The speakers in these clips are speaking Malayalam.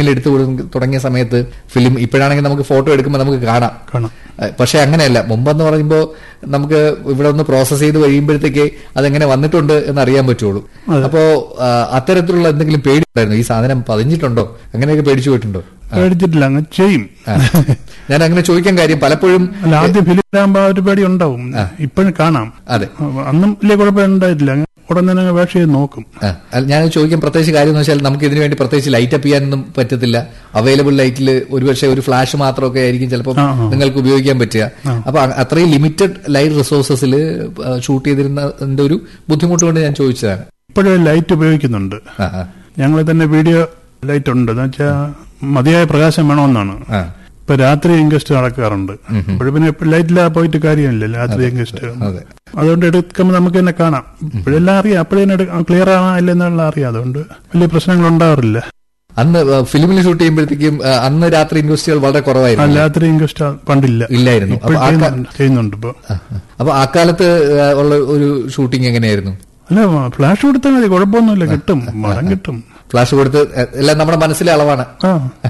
എടുത്തു കൊടു- തുടങ്ങിയ സമയത്ത് ഫിലിം ഇപ്പോഴാണെങ്കിൽ നമുക്ക് ഫോട്ടോ എടുക്കുമ്പോൾ നമുക്ക് കാണാം കാണാം ഏഹ് പക്ഷെ അങ്ങനെയല്ല മുമ്പെന്ന് പറയുമ്പോൾ നമുക്ക് ഇവിടെ ഒന്ന് പ്രോസസ് ചെയ്ത് കഴിയുമ്പോഴത്തേക്ക് അതെങ്ങനെ വന്നിട്ടുണ്ട് എന്ന് അറിയാൻ പറ്റുള്ളൂ അപ്പോ ആ, അത്തരത്തിലുള്ള എന്തെങ്കിലും പേടി ഉണ്ടായിരുന്നു ഈ സാധനം പതിഞ്ഞിട്ടുണ്ടോ അങ്ങനെയൊക്കെ പേടിച്ചു പോയിട്ടുണ്ടോ പേടിച്ചിട്ടില്ല അങ്ങ് ചെയ്യും ആ. ഞാൻ അങ്ങനെ ചോദിക്കാൻ കാര്യം പലപ്പോഴും അല്ല ആദ്യം ഫിലിമിലാകുമ്പോ ആ ഒരു പേടി ഉണ്ടാവും ഇപ്പോഴും കാണാം അതെ അന്നും വലിയ കുഴപ്പം ഉണ്ടായിട്ടില്ല അങ്ങ് ഉടൻ തന്നെ അങ്ങ് വേഷ ചെയ്ത് നോക്കും ആ, അല്ല, ഞാൻ ചോദിക്കാൻ പ്രത്യേകിച്ച് കാര്യം എന്ന് വെച്ചാൽ നമുക്ക് ഇതിനു വേണ്ടി പ്രത്യേകിച്ച് ലൈറ്റ് അപ്പ് ചെയ്യാനൊന്നും പറ്റത്തില്ല അവൈലബിൾ ലൈറ്റിൽ ഒരുപക്ഷെ ഒരു ഫ്ലാഷ് മാത്രമൊക്കെ ആയിരിക്കും ചിലപ്പോൾ ആ, ആ. നിങ്ങൾക്ക് ഉപയോഗിക്കാൻ പറ്റുക അപ്പൊ അ- അത്രയും ലിമിറ്റഡ് ലൈറ്റ് റിസോഴ്സസിൽ ഷൂട്ട് ചെയ്തിരുന്നതിന്റെ ഒരു ബുദ്ധിമുട്ട് കൊണ്ട് ഞാൻ ചോദിച്ചതാണ് ഇപ്പോഴും ലൈറ്റ് ഉപയോഗിക്കുന്നുണ്ട് ആ, ആ, ഞങ്ങൾ തന്നെ വീഡിയോ ലൈറ്റ് ഉണ്ട് എന്ന് വെച്ചാൽ മതിയായ പ്രകാശം വേണമെന്നാണ് ആ. ഇപ്പൊ രാത്രി ഇൻകസ്റ്റ് നടക്കാറുണ്ട് ഇപ്പോഴും പിന്നെ ലൈറ്റില്ലാതെ പോയിട്ട് കാര്യമില്ല രാത്രി ഇൻകസ്റ്റ് അതെ അതുകൊണ്ട് എടുക്കുമ്പോൾ നമുക്ക് തന്നെ കാണാം ഇപ്പോഴെല്ലാം അറിയാം അപ്പോഴേ ക്ലിയർ ആണോ ഇല്ലെന്നുള്ള അറിയാം അതുകൊണ്ട് വലിയ പ്രശ്നങ്ങൾ ഉണ്ടാവാറില്ല അന്ന് ഫിലിമിൽ ഷൂട്ട് ചെയ്യുമ്പോഴത്തേക്കും ആ, അന്ന് രാത്രി ഇൻഡസ്ട്രികൾ വളരെ ആ കുറവായിരുന്നു രാത്രി ഇൻകസ്റ്റ് പണ്ടില്ല ഇല്ലായിരുന്നു ഇപ്പോൾ അപ്പൊ ആ കാ- ചെയ്യുന്നുണ്ട് ചെയ്യുന്നുണ്ട് ഇപ്പൊ ആ, ആ. അപ്പൊ ആ കാലത്ത് ആ, ഉള്ള ഒരു ഷൂട്ടിംഗ് എങ്ങനെയായിരുന്നു അല്ല ഫ്ലാഷ് കൊടുത്താൽ മതി കുഴപ്പമൊന്നുമില്ല കിട്ടും മരം കിട്ടും ഫ്ലാഷ് കൊടുത്ത് എ- എല്ലാം നമ്മുടെ മനസ്സിലെ അളവാണ് ആ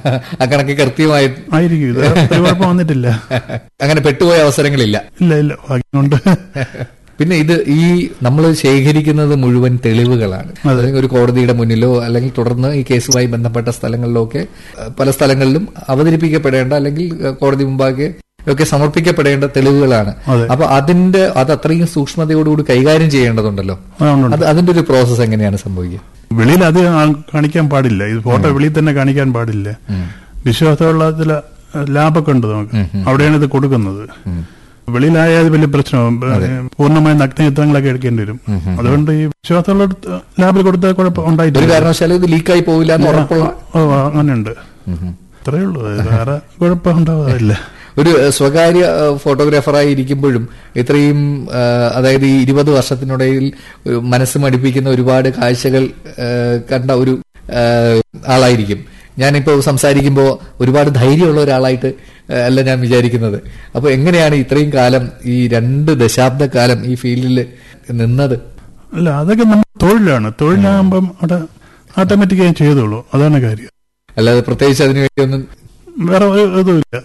ആ കണക്ക് കൃത്യമായി ആയിരിക്കും ഇത് ഒരു കുഴപ്പം വന്നിട്ടില്ല അങ്ങനെ പെട്ടുപോയ അവസരങ്ങളില്ല ഇല്ല ഇല്ല ഭാഗ്യം കൊണ്ട് പിന്നെ ഇത് ഈ നമ്മൾ ശേഖരിക്കുന്നത് മുഴുവൻ തെളിവുകളാണ് അല്ലെങ്കിൽ ഒരു കോടതിയുടെ മുന്നിലോ അല്ലെങ്കിൽ തുടർന്ന് ഈ കേസുമായി ബന്ധപ്പെട്ട സ്ഥലങ്ങളിലോ ഒക്കെ ഏഹ്, പല സ്ഥലങ്ങളിലും അവതരിപ്പിക്കപ്പെടേണ്ട അല്ലെങ്കിൽ ഏഹ്, കോടതി മുമ്പാകെ ഒക്കെ സമർപ്പിക്കപ്പെടേണ്ട തെളിവുകളാണ് അതെ. അപ്പൊ അതിന്റെ അത് അത്രയും സൂക്ഷ്മതയോടുകൂടി കൈകാര്യം ചെയ്യേണ്ടതുണ്ടല്ലോ അതുകൊണ്ട് അത് അതിന്റെ ഒരു പ്രോസസ് എങ്ങനെയാണ് സംഭവിക്കുക വെളിയിൽ അത് ആ- കാണിക്കാൻ പാടില്ല ഇത് ഫോട്ടോ വെളിയിൽ തന്നെ കാണിക്കാൻ പാടില്ല വിശ്വാസമുള്ള ചില ലാബൊക്കെ ഉണ്ട് നമുക്ക് അവിടെയാണ് ഇത് കൊടുക്കുന്നത് വെളിയിലായാൽ വലിയ പ്രശ്നമാവും പൂർണ്ണമായ നഗ്നചിത്രങ്ങളൊക്കെ എടുക്കേണ്ടി വരും അതുകൊണ്ട് ഈ വിശ്വാസമുള്ള ലാബിൽ കൊടുത്താൽ കുഴപ്പം ഒരു ഉണ്ടായിട്ടില്ല കാരണവശാലും ഇത് ലീക്കായി പോവില്ല എന്ന് ഉറപ്പുള്ള ഓ അങ്ങനെയുണ്ട് അത്രയേ ഉള്ളൂ അത് വേറെ കുഴപ്പം ഉണ്ടാവാറില്ല ഒരു ഏഹ്, സ്വകാര്യ ഏഹ്, ഫോട്ടോഗ്രാഫറായി ഇരിക്കുമ്പോഴും ഇത്രയും ഏഹ്, അതായത് ഈ ഇരുപത് വർഷത്തിനിടയിൽ ഒരു മനസ്സ് മടിപ്പിക്കുന്ന ഒരുപാട് കാഴ്ചകൾ ഏഹ്, കണ്ട ഒരു ഏഹ്, ആളായിരിക്കും ഞാനിപ്പോൾ സംസാരിക്കുമ്പോൾ ഒരുപാട് ധൈര്യമുള്ള ഒരാളായിട്ട് ഏഹ്, അല്ല ഞാൻ വിചാരിക്കുന്നത് അപ്പൊ എങ്ങനെയാണ് ഇത്രയും കാലം ഈ രണ്ട് ദശാബ്ദ കാലം ഈ ഫീൽഡിൽ നിന്നത് അല്ല അതൊക്കെ നമ്മൾ തൊഴിലാണ് തൊഴിലാകുമ്പം അവിടെ ഓട്ടോമാറ്റിക്കായി ചെയ്തോളൂ അതാണ് കാര്യം അല്ലാതെ പ്രത്യേകിച്ച് അതിനു വേണ്ടി ഒന്നും വേറെ ഒരു ഇതുമില്ല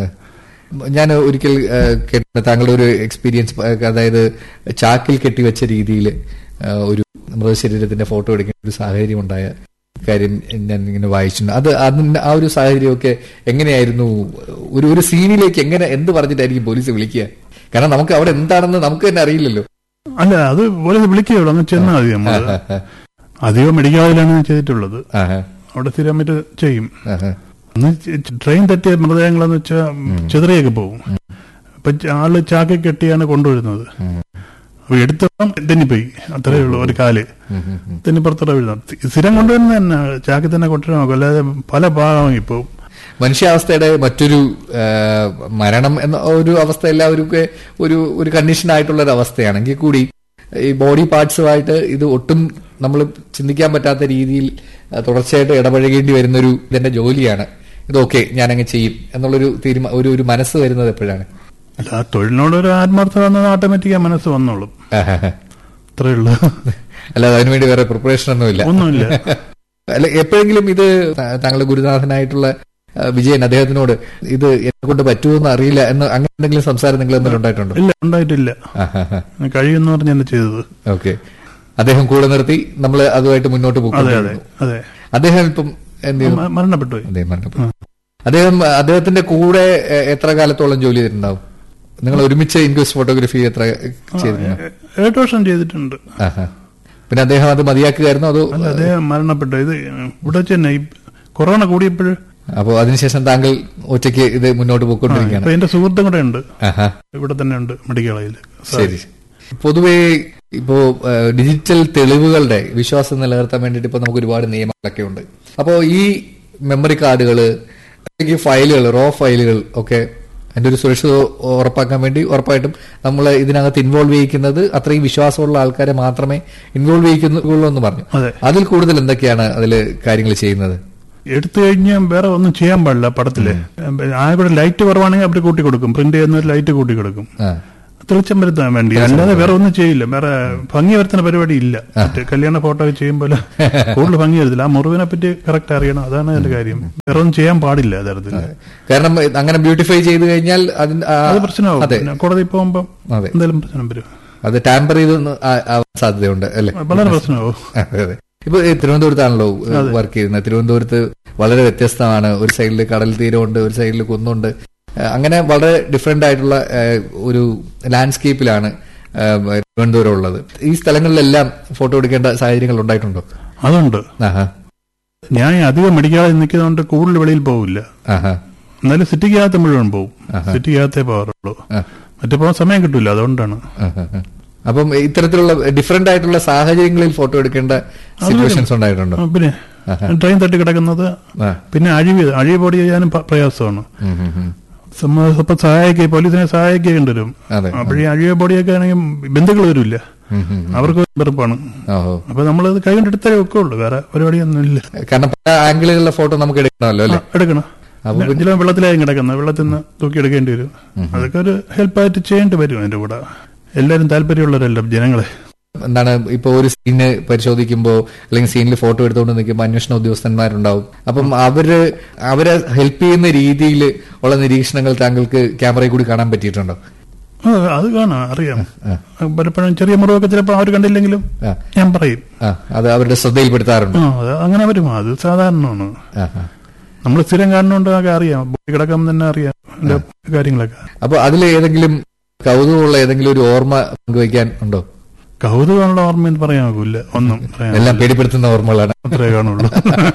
ഞാൻ ഒരിക്കൽ ഏഹ്, കേട്ടിട്ടുണ്ട് താങ്കളുടെ ഒരു എക്സ്പീരിയൻസ് ഏഹ്, അതായത് ചാക്കിൽ കെട്ടിവെച്ച രീതിയിൽ ഒരു മൃതശരീരത്തിന്റെ ഫോട്ടോ എടുക്കുന്ന ഒരു സാഹചര്യം ഉണ്ടായ കാര്യം ഞാൻ ഇങ്ങനെ വായിച്ചിട്ടുണ്ട് അത് അതിന്റെ ആ ഒരു സാഹചര്യമൊക്കെ എങ്ങനെയായിരുന്നു ഒരു ഒരു സീനിലേക്ക് എങ്ങനെ എന്ത് പറഞ്ഞിട്ടായിരിക്കും പോലീസ് വിളിക്കുക കാരണം നമുക്ക് അവിടെ എന്താണെന്ന് നമുക്ക് തന്നെ അറിയില്ലല്ലോ അല്ല അത് പോലെ വിളിക്കുകയുള്ളൂ അങ്ങ് ചെന്നാൽ മതി നമ്മൾ അധികം മെഡിക്കൽ കോളേജിലാണ് ഞാൻ ചെയ്തിട്ടുള്ളത് ആഹാ, അവിടെ സ്ഥിരമായിട്ട് ചെയ്യും ആഹാ. അന്ന് ച- ട്രെയിൻ തട്ടിയ മൃതദേഹങ്ങളെന്ന് വെച്ചാൽ ചിതറിയൊക്കെ പോകും അപ്പൊ ച- ആള് ചാക്കി കെട്ടിയാണ് കൊണ്ടുവരുന്നത് അപ്പൊ എടുത്തപ്പം തെന്നിപ്പോയി അത്രേ ഉള്ളൂ ഒരു കാല് തെന്നിപ്പുറത്തോടെ വീഴുന്നത് സ്ഥിരം കൊണ്ടുവരുന്നത് തന്നെ ചാക്കി തന്നെ കൊണ്ടുവരാൻ നോക്കും അല്ലാതെ പല ഭാഗം ഇപ്പൊ മനുഷ്യാവസ്ഥയുടെ മറ്റൊരു ആ, മരണം എന്ന ഒരു അവസ്ഥ എല്ലാവർക്കും ഒരു ഒരു കണ്ടീഷൻ ആയിട്ടുള്ള ഒരു അവസ്ഥയാണെങ്കിൽ കൂടി ഈ ബോഡി പാർട്സുമായിട്ട് ഇത് ഒട്ടും നമ്മൾ ചിന്തിക്കാൻ പറ്റാത്ത രീതിയിൽ ആ, തുടർച്ചയായിട്ട് ഇടപഴകേണ്ടി വരുന്ന ഒരു ഇതിന്റെ ജോലിയാണ് ഇതൊക്കെ ഞാനങ്ങ് ചെയ്യും എന്നുള്ളൊരു തീരുമാ ഒരു ഒരു മനസ്സ് വരുന്നത് എപ്പോഴാണ് അല്ല ആ തൊഴിലിനോട് ഒരു ആത്മാർത്ഥത വന്നത് ഓട്ടോമാറ്റിക്കാ മനസ്സ് വന്നോളും അത്രേ ഉള്ളൂ അല്ലാതെ അതിനുവേണ്ടി വേറെ പ്രിപ്പറേഷൻ ഒന്നുമില്ല ഒന്നുമില്ല അല്ല എപ്പോഴെങ്കിലും ഇത് താ- താങ്കളുടെ ഗുരുനാഥനായിട്ടുള്ള ആ, വിജയൻ അദ്ദേഹത്തിനോട് ഇത് എന്നെ കൊണ്ട് പറ്റുമെന്ന് അറിയില്ല എന്ന് അങ്ങനെ എന്തെങ്കിലും സംസാരം നിങ്ങൾ എന്തെങ്കിലും ഉണ്ടായിട്ടുണ്ടോ ഇല്ല ഉണ്ടായിട്ടില്ല കഴിയുമെന്ന് പറഞ്ഞ് എന്നെ ചെയ്തത് ഓക്കെ അദ്ദേഹം കൂടെ നിർത്തി നമ്മൾ അതുമായിട്ട് മുന്നോട്ട് അതെ പോകും അതെ അതെ അദ്ദേഹം ഇപ്പം എന്ത് ചെയ്തു? മ- മരണപ്പെട്ടു പോയി അദ്ദേഹം മരണപ്പെട്ടു. അദ്ദേഹം അദ്ദേഹത്തിന്റെ കൂടെ എ- എത്ര കാലത്തോളം ജോലി ചെയ്തിട്ടുണ്ടാവും നിങ്ങൾ ഒരുമിച്ച് ഇൻക്വസ്റ്റ് ഫോട്ടോഗ്രാഫി എത്ര ചെയ്തിരുന്നു ഏ- ഏഴ് വർഷം ചെയ്തിട്ടുണ്ട് ആഹാ. പിന്നെ അദ്ദേഹം അത് മതിയാക്കുകയായിരുന്നു അതോ അല്ല അദ്ദേഹം മരണപ്പെട്ടു ഇത് ഇവിടെ വെച്ച് തന്നെ ഈ കൊറോണ കൂടിയപ്പോൾ അപ്പോൾ അതിനുശേഷം താങ്കൾ ഒറ്റയ്ക്ക് ഇത് മുന്നോട്ട് പോയിക്കൊണ്ടിരിക്കുകയാണ് ഇപ്പൊ എന്റെ സുഹൃത്തും കൂടെ ഉണ്ട് ആഹാ ഇവിടെ തന്നെ ഉണ്ട് മെഡിക്കൽ കോളേജിൽ ശരി പൊതുവേ ഇപ്പോ ഏഹ്, ഡിജിറ്റൽ തെളിവുകളുടെ വിശ്വാസം നിലനിർത്താൻ വേണ്ടിയിട്ട് ഇപ്പൊ നമുക്ക് ഒരുപാട് നിയമങ്ങളൊക്കെ ഉണ്ട് അപ്പോൾ ഈ മെമ്മറി കാർഡുകള് അല്ലെങ്കിൽ ഫയലുകൾ റോ ഫയലുകൾ ഒക്കെ അതിന്റെ ഒരു സുരക്ഷിത ഉറപ്പാക്കാൻ വേണ്ടി ഉറപ്പായിട്ടും നമ്മൾ ഇതിനകത്ത് ഇൻവോൾവ് ചെയ്യിക്കുന്നത് അത്രയും വിശ്വാസമുള്ള ആൾക്കാരെ മാത്രമേ ഇൻവോൾവ് ചെയ്യിക്കുന്നുള്ളൂ എന്ന് പറഞ്ഞു അതെ അതിൽ കൂടുതൽ എന്തൊക്കെയാണ് അതിൽ കാര്യങ്ങൾ ചെയ്യുന്നത് എടുത്തു കഴിഞ്ഞാൽ വേറെ ഒന്നും ചെയ്യാൻ പാടില്ല പടത്തില് ആ കൂടെ ലൈറ്റ് കുറവാണെങ്കിൽ അവർ കൂട്ടി കൊടുക്കും പ്രിന്റ് ചെയ്യുന്ന ലൈറ്റ് കൂട്ടി കൊടുക്കും ആ തെളിച്ചം വരുത്താൻ വേണ്ടി അല്ലാതെ വേറെ ഒന്നും ചെയ്യില്ല വേറെ ഭംഗി വരുത്തുന്ന പരിപാടി ഇല്ല മറ്റേ കല്യാണ ഫോട്ടോ ഒക്കെ ചെയ്യുമ്പോൾ കൂടുതൽ ഭംഗി വരത്തില്ല ആ മുറിവിനെ പറ്റി കറക്റ്റ് അറിയണം അതാണ് അതിന്റെ കാര്യം വേറെ ഒന്നും ചെയ്യാൻ പാടില്ല തരത്തിൽ കാരണം അങ്ങനെ ബ്യൂട്ടിഫൈ ചെയ്ത് കഴിഞ്ഞാൽ അതിന് ആ- അത് പ്രശ്നമാവും അതെ പിന്നെ കോടതി പോകുമ്പോൾ അതെ എന്തെങ്കിലും പ്രശ്നം വരും അത് ടാമ്പർ ചെയ്തൊന്ന് ആ- ആവാൻ സാധ്യതയുണ്ട് അല്ലേ വളരെ പ്രശ്നമാവും അതെ അതെ ഇപ്പൊ ഈ തിരുവനന്തപുരത്താണല്ലോ വർക്ക് ചെയ്യുന്നത് തിരുവനന്തപുരത്ത് വളരെ വ്യത്യസ്തമാണ് ഒരു സൈഡിൽ കടൽ തീരമുണ്ട് ഒരു സൈഡിൽ കുന്നുണ്ട് ഏഹ് അങ്ങനെ വളരെ ഡിഫറെന്റ് ആയിട്ടുള്ള ഏഹ് ഒരു ലാൻഡ്സ്കേപ്പിലാണ് ഏഹ് തിരുവനന്തപുരം ഉള്ളത് ഈ സ്ഥലങ്ങളിലെല്ലാം ഫോട്ടോ എടുക്കേണ്ട സാഹചര്യങ്ങൾ ഉണ്ടായിട്ടുണ്ടോ അതുണ്ട് ആഹാ ഞാൻ അധികം മെഡിക്കാതെ നിൽക്കുന്നതുകൊണ്ട് കൂടുതൽ വെളിയിൽ പോകില്ല ആഹാ എന്നാലും സിറ്റിക്കകത്ത് മുഴുവൻ പോകും സിറ്റിക്കകത്തേ പോകാറുള്ളൂ ആ. മറ്റേ പോകാൻ സമയം കിട്ടില്ല അതുകൊണ്ടാണ് ആഹാ. അപ്പം ഇത്തരത്തിലുള്ള ഡിഫറെന്റ് ആയിട്ടുള്ള സാഹചര്യങ്ങളിൽ ഫോട്ടോ എടുക്കേണ്ട സിറ്റുവേഷൻസ് ഉണ്ടായിട്ടുണ്ടോ ആ, പിന്നെ ട്രെയിൻ തട്ടി കിടക്കുന്നത് ആ. പിന്നെ അഴിവ് അഴിവ് ബോഡി ചെയ്യാനും പ- പ്രയാസമാണ് ഉം, ഉം, ഉം. സമ്മ- ഇപ്പൊ സഹായിക്കുക പോലീസിനെ സഹായിക്കേണ്ടി വരും അതെ അപ്പോഴേ അഴിവ് ബോഡിയൊക്കെ ആണെങ്കിൽ ബന്ധുക്കൾ വരില്ല ഉം, ഉം. അവർക്ക് വെറുപ്പാണ് ഓഹോ അപ്പൊ നമ്മളത് കൈ കൊണ്ട് എടുത്തേ ഒക്കെ ഉള്ളൂ വേറെ പരിപാടിയൊന്നും ഇല്ല കാരണം പല ആംഗിളുകളിലെ ഫോട്ടോ നമുക്ക് എടുക്കണമല്ലോ അല്ലേ എടുക്കണം അപ്പൊ ചില വെള്ളത്തിലായും കിടക്കുന്നത് വെള്ളത്തിൽ നിന്ന് തൂക്കി എടുക്കേണ്ടി വരും അതൊക്കെ ഒരു ഹെൽപ്പായിട്ട് ചെയ്യേണ്ടി വരും അതിന്റെ കൂടെ എല്ലാവരും താല്പര്യമുള്ളവരല്ല ജനങ്ങളെ എന്താണ് ഇപ്പൊ ഒരു സീന് പരിശോധിക്കുമ്പോ അല്ലെങ്കിൽ സീനിൽ ഫോട്ടോ എടുത്തുകൊണ്ട് നിൽക്കുമ്പോൾ അന്വേഷണ ഉദ്യോഗസ്ഥന്മാരുണ്ടാവും അപ്പം അവര് അവരെ ഹെൽപ്പ് ചെയ്യുന്ന രീതിയിൽ ഉള്ള നിരീക്ഷണങ്ങൾ താങ്കൾക്ക് ക്യാമറയിൽ കൂടി കാണാൻ പറ്റിയിട്ടുണ്ടോ ആ, അത് കാണാം അറിയാം പലപ്പോഴും ചെറിയ മുറിവൊക്കെ ചിലപ്പോൾ അവർ കണ്ടില്ലെങ്കിലും ആ, ഞാൻ പറയും ആ, അത് അവരുടെ ശ്രദ്ധയിൽപ്പെടുത്താറുണ്ട് ആ അത് അങ്ങനെ വരും അത് സാധാരണമാണ് ആ, ആ. നമ്മൾ സ്ഥിരം കാണുന്നോണ്ട് ഒക്കെ അറിയാം ബോഡി കിടക്കാൻ തന്നെ അറിയാം അതിന്റെ കാര്യങ്ങളൊക്കെ അപ്പൊ അതിൽ ഏതെങ്കിലും കൗതുകമുള്ള ഏതെങ്കിലും ഒരു ഓർമ്മ പങ്കുവയ്ക്കാൻ ഉണ്ടോ കൗതുകമുള്ള ഓർമ്മയെന്ന് പറയാൻ ഒക്കില്ല ഒന്നും പറയാൻ എല്ലാം പേടിപ്പെടുത്തുന്ന ഓർമ്മകളാണ് അത്രേ കാണുള്ളൂ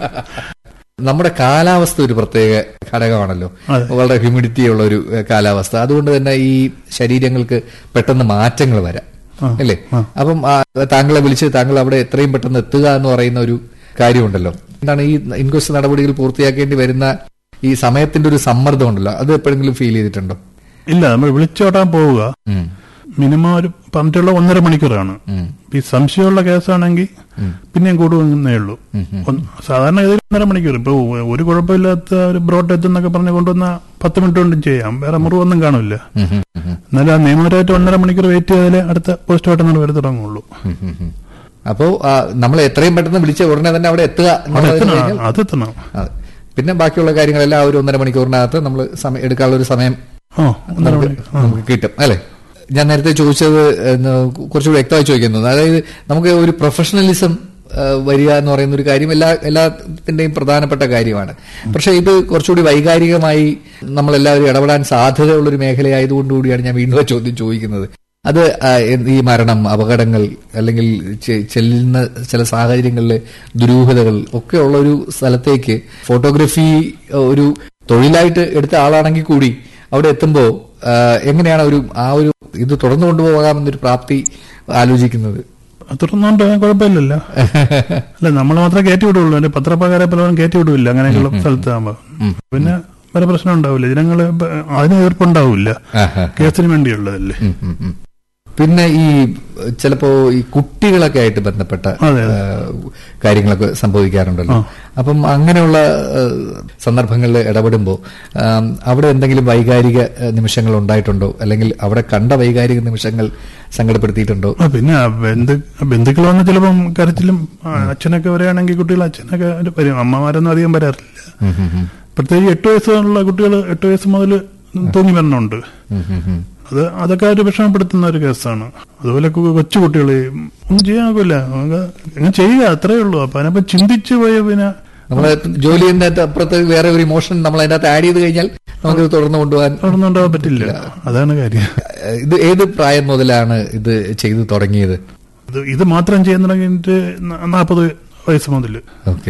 നമ്മുടെ കാലാവസ്ഥ ഒരു പ്രത്യേക ഘടകമാണല്ലോ അതെ. വളരെ ഹ്യൂമിഡിറ്റി ഉള്ള ഒരു ഏഹ്, കാലാവസ്ഥ അതുകൊണ്ട് തന്നെ ഈ ശരീരങ്ങൾക്ക് പെട്ടെന്ന് മാറ്റങ്ങൾ വരാം ആ, അല്ലേ ആ. അപ്പം ആ, താങ്കളെ വിളിച്ച് താങ്കൾ അവിടെ എത്രയും പെട്ടെന്ന് എത്തുക എന്ന് പറയുന്ന ഒരു കാര്യമുണ്ടല്ലോ എന്താണ് ഈ ഇൻക്വസ്റ്റ് നടപടികൾ പൂർത്തിയാക്കേണ്ടി വരുന്ന ഈ സമയത്തിന്റെ ഒരു സമ്മർദ്ദം ഉണ്ടല്ലോ അത് എപ്പോഴെങ്കിലും ഫീൽ ചെയ്തിട്ടുണ്ടോ ഇല്ല നമ്മൾ വിളിച്ചോട്ടാൻ പോവുക ഉം, മിനിമം ഒരു പറഞ്ഞിട്ടുള്ള ഒന്നര മണിക്കൂറാണ് ഉം, ഈ സംശയമുള്ള കേസാണെങ്കിൽ ഉം. പിന്നെയും കൂടുന്നേ ഉള്ളൂ ഉം, ഉം. ഒന്ന് സാധാരണ ഗതിയിൽ ഒന്നര മണിക്കൂർ ഇപ്പൊ ഒരു കുഴപ്പമില്ലാത്ത ഒരു ബ്രോഡ് എത്തുന്നൊക്കെ പറഞ്ഞ് കൊണ്ടുവന്ന പത്ത് മിനിറ്റ് കൊണ്ടും ചെയ്യാം വേറെ മുറിവൊന്നും കാണില്ല ഉം, ഉം, ഉം, എന്നാലും ആ നിയമപരമായിട്ട് ഒന്നര മണിക്കൂർ വെയിറ്റ് ചെയ്താലേ അടുത്ത പോസ്റ്റ്മോർട്ടം വരെ തുടങ്ങുള്ളൂ ഉം, ഉം, ഉം. അപ്പോ ആ, നമ്മൾ എത്രയും പെട്ടെന്ന് വിളിച്ച ഉടനെ തന്നെ അവിടെ എത്തുക അവിടെ എന്നുള്ളതിന് എത്തണം കഴിഞ്ഞാൽ അതെത്തണം അതെ പിന്നെ ബാക്കിയുള്ള കാര്യങ്ങളെല്ലാം ആ ഒരു ഒന്നര മണിക്കൂറിനകത്ത് നമ്മൾ സമയം എടുക്കാനുള്ള ഒരു സമയം ഓ ഒന്നര നമുക്ക് മണിക്കൂർ ആ. നമുക്ക് കിട്ടും അല്ലെ ഞാൻ നേരത്തെ ചോദിച്ചത് എന്ന് കുറച്ചുകൂടി വ്യക്തമായി ചോദിക്കുന്നു അതായത് നമുക്ക് ഒരു പ്രൊഫഷണലിസം ആ, വരിക എന്ന് പറയുന്ന ഒരു കാര്യം എല്ലാ എല്ലാത്തിന്റെയും പ്രധാനപ്പെട്ട കാര്യമാണ് പക്ഷെ ഇത് കുറച്ചുകൂടി വൈകാരികമായി നമ്മളെല്ലാവരും ഇടപെടാൻ സാധ്യതയുള്ള ഒരു മേഖലയായതുകൊണ്ട് കൂടിയാണ് ഞാൻ വീണ്ടും ആ ചോദ്യം ചോദിക്കുന്നത് അത് ആ, എന്ത് ഈ മരണം അപകടങ്ങൾ അല്ലെങ്കിൽ ചെ- ചെല്ലുന്ന ചില സാഹചര്യങ്ങളിൽ ദുരൂഹതകൾ ഒക്കെ ഉള്ള ഒരു സ്ഥലത്തേക്ക് ഫോട്ടോഗ്രഫി ആ, ഒരു തൊഴിലായിട്ട് എടുത്ത ആളാണെങ്കിൽ കൂടി അവിടെ എത്തുമ്പോൾ എങ്ങനെയാണ് ഒരു ആ ഒരു ഇത് തുടർന്നു കൊണ്ടുപോകാമെന്നൊരു പ്രാപ്തി ആലോചിക്കുന്നത് അത് തുറന്നുകൊണ്ട് കുഴപ്പമില്ലല്ലോ അല്ല നമ്മൾ മാത്രമേ കയറ്റി വിടുള്ളൂ എന്റെ പത്രപ്രകാരം പലരും കയറ്റി വിടില്ല അങ്ങനെയൊക്കെയുള്ള സ്ഥലത്താകുമ്പോ പിന്നെ വേറെ പ്രശ്നം ഉണ്ടാവില്ല ജനങ്ങള് ഇപ്പൊ അതിന് എതിർപ്പുണ്ടാവില്ല ആഹാ. കേസിന് വേണ്ടിയുള്ളതല്ലേ ഉം, ഉം, ഉം. പിന്നെ ഈ ചിലപ്പോ ഈ കുട്ടികളൊക്കെ ആയിട്ട് ബന്ധപ്പെട്ട അതെ, അതെ. ആ, കാര്യങ്ങളൊക്കെ സംഭവിക്കാറുണ്ടല്ലോ ആ. അപ്പം അങ്ങനെയുള്ള ആ, സന്ദർഭങ്ങളിൽ ഇടപെടുമ്പോൾ അവിടെ എന്തെങ്കിലും വൈകാരിക ആ, നിമിഷങ്ങൾ ഉണ്ടായിട്ടുണ്ടോ അല്ലെങ്കിൽ അവിടെ കണ്ട വൈകാരിക നിമിഷങ്ങൾ സങ്കടപ്പെടുത്തിയിട്ടുണ്ടോ ആ, പിന്നെ ആ ബന്ധു ബന്ധുക്കൾ വന്ന് ചിലപ്പം കരച്ചിലും ആ, അച്ഛനൊക്കെ വരികയാണെങ്കിൽ കുട്ടികൾ അച്ഛനൊക്കെ ഒരു വരും അമ്മമാരൊന്നും അധികം വരാറില്ല ഉം, ഉം, ഉം. പ്രത്യേകിച്ച് എട്ട് വയസ്സുള്ള കുട്ടികൾ എട്ട് വയസ്സ് മുതൽ തൂങ്ങി വരണുണ്ട് ഉം, ഉം, ഉം. അത് അതൊക്കെ ഒരു വിഷമപ്പെടുത്തുന്ന ഒരു കേസാണ് അതുപോലെ കു- കൊച്ചു കുട്ടികൾ ഒന്നും ചെയ്യാനാകില്ല അങ്ങനെ ചെയ്യുക അത്രേ ഉള്ളൂ അപ്പൊ അതിനപ്പം ചിന്തിച്ചു പോയ പിന്നെ നമ്മളെ ജോലിന്റെ അപ്പുറത്ത് വേറെ ഒരു ഇമോഷൻ നമ്മൾ അതിനകത്ത് ആഡ് ചെയ്ത് കഴിഞ്ഞാൽ നമുക്ക് തുടർന്ന് കൊണ്ടുപോകാൻ തുടർന്നുണ്ടാവാൻ പറ്റില്ല അതാണ് കാര്യം ഏഹ് ഇത് ഏത് പ്രായം മുതലാണ് ഇത് ചെയ്തു തുടങ്ങിയത് ഇത് ഇത് മാത്രം ചെയ്യാൻ തുടങ്ങിയിട്ട് നാൽപ്പത് വയസ്സ് മുതൽ ഓക്കെ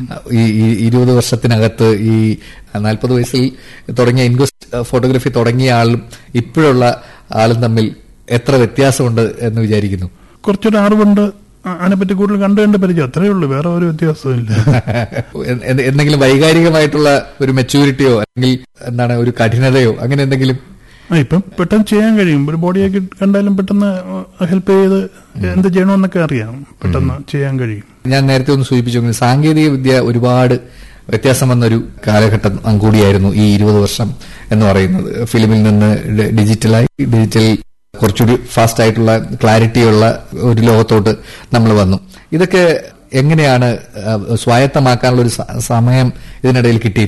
ഈ ഈ ഇരുപത് വർഷത്തിനകത്ത് ഈ നാൽപ്പത് വയസ്സിൽ തുടങ്ങിയ ഇൻക്വസ്റ്റ് ഫോട്ടോഗ്രാഫി തുടങ്ങിയ ആളും ഇപ്പോഴുള്ള ആളും തമ്മിൽ എത്ര വ്യത്യാസമുണ്ട് എന്ന് വിചാരിക്കുന്നു കുറച്ചൊരു അറിവുണ്ട് അ- അതിനെപ്പറ്റി കൂടുതൽ കണ്ടു കണ്ട പരിചയം അത്രേ ഉള്ളൂ വേറെ ഒരു വ്യത്യാസവും ഇല്ല എ- എന്ത്- എന്തെങ്കിലും വൈകാരികമായിട്ടുള്ള ഒരു മെച്യൂരിറ്റിയോ അല്ലെങ്കിൽ എന്താണ് ഒരു കഠിനതയോ അങ്ങനെ എന്തെങ്കിലും ആ ഇപ്പം പെട്ടെന്ന് ചെയ്യാൻ കഴിയും ഒരു ബോഡിയൊക്കെ കണ്ടാലും പെട്ടെന്ന് ഹെൽപ്പ് ചെയ്ത് എന്ത് ചെയ്യണമെന്നൊക്കെ അറിയാം പെട്ടെന്ന് ചെയ്യാൻ കഴിയും ഞാൻ നേരത്തെ ഒന്ന് സൂചിപ്പിച്ചു സാങ്കേതിക വിദ്യ ഒരുപാട് വ്യത്യാസം വന്നൊരു കാലഘട്ടം കൂടിയായിരുന്നു ഈ ഇരുപത് വർഷം എന്ന് പറയുന്നത് ഫിലിമിൽ നിന്ന് ഡി- ഡിജിറ്റലായി ഡിജിറ്റൽ കുറച്ചുകൂടി ഫാസ്റ്റ് ആയിട്ടുള്ള ക്ലാരിറ്റിയുള്ള ഒരു ലോകത്തോട്ട് നമ്മൾ വന്നു ഇതൊക്കെ എങ്ങനെയാണ് ആ, സ്വായത്തമാക്കാനുള്ള ഒരു സ- സമയം ഇതിനിടയിൽ കിട്ടി